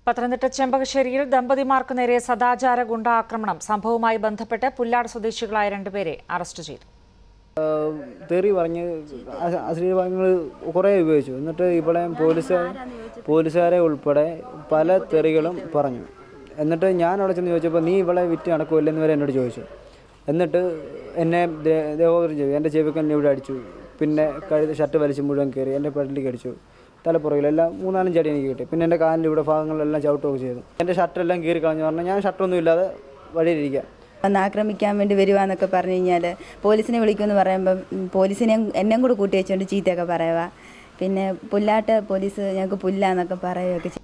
പത്തനംതിട്ട ചെമ്പകശ്ശേരിയിൽ ദമ്പതിമാർക്ക് നേരെ സദാചാര ഗുണ്ടാക്രമണം സംഭവവുമായി ബന്ധപ്പെട്ട് പുല്ലാട് സ്വദേശികളായ രണ്ടുപേരെ അറസ്റ്റ് ചെയ്തു തെറി പറഞ്ഞ് അ- അശ്ലീല പദങ്ങൾ കുറേ ഉപയോഗിച്ചു എന്നിട്ട് ഇവിടെ പോലീസുകാർ പോലീസുകാരെ ഉൾപ്പെടെ പല തെറികളും പറഞ്ഞു എന്നിട്ട് ഞാൻ അവിടെ ചെന്ന് ചോദിച്ചപ്പോൾ നീ ഇവിടെ വിറ്റ് നടക്കുമല്ലെന്ന് വരെ എന്നോട് ചോദിച്ചു എന്നിട്ട് എന്നെ ദേ- ദേഹോദരം ചെയ്തു എൻ്റെ ചെവിക്ക് എന്നെ ഇവിടെ അടിച്ചു പിന്നെ കഴുത്ത് ഷർട്ട് വലിച്ച് മുഴുവൻ കയറി എൻ്റെ പെടലിലേക്ക് അടിച്ചു തലപ്പുറകിലെല്ലാം മൂന്നാലും ചടി എനിക്ക് കിട്ടി പിന്നെ എൻ്റെ കാലിൻ്റെ ഇവിടെ ഭാഗങ്ങളിലെല്ലാം ചവിട്ടുകയൊക്കെ ചെയ്തു എൻ്റെ ഷർട്ടെല്ലാം കീറി കളഞ്ഞു പറഞ്ഞാൽ ഞാൻ ഷർട്ടൊന്നും ഇല്ലാതെ വഴിയിലിരിക്കുക വന്ന് ആക്രമിക്കാൻ വേണ്ടി വരുവാന്നൊക്കെ പറഞ്ഞു കഴിഞ്ഞാൽ പോലീസിനെ വിളിക്കുമെന്ന് പറയുമ്പം ഉം, പോലീസിനെ എന്നെ കൂടെ കൂട്ടി വെച്ചുകൊണ്ട് ചീത്തയൊക്കെ പറയുക പിന്നെ പുല്ലാട്ട് പോലീസ് ഞങ്ങൾക്ക് പുല്ലാന്നൊക്കെ പറയുകയൊക്കെ ചെയ്യും